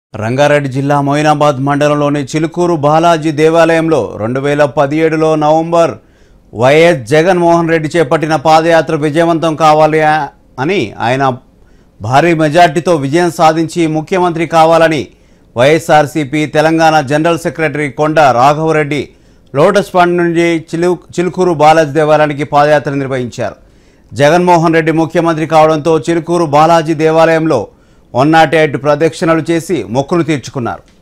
రంగారెడ్డి జిల్లా మొయినాబాద్ మండలంలోని చిలుకూరు బాలాజీ దేవాలయంలో రెండు వేల పదిహేడులో నవంబర్ వైఎస్ జగన్మోహన్ రెడ్డి చేపట్టిన పాదయాత్ర విజయవంతం కావాలి ఆ- అని ఆయన భారీ మెజార్టీతో విజయం సాధించి ముఖ్యమంత్రి కావాలని వైఎస్ఆర్సీపీ తెలంగాణ జనరల్ సెక్రటరీ కొండ రాఘవరెడ్డి లోటస్ ఫండ్ నుండి చిలు చిలుకూరు బాలాజీ దేవాలయానికి పాదయాత్ర నిర్వహించారు జగన్మోహన్ రెడ్డి ముఖ్యమంత్రి కావడంతో చిలుకూరు బాలాజీ దేవాలయంలో వన్ నాట్ ఎయిట్ ప్రదక్షిణలు చేసి మొక్కులు తీర్చుకున్నారు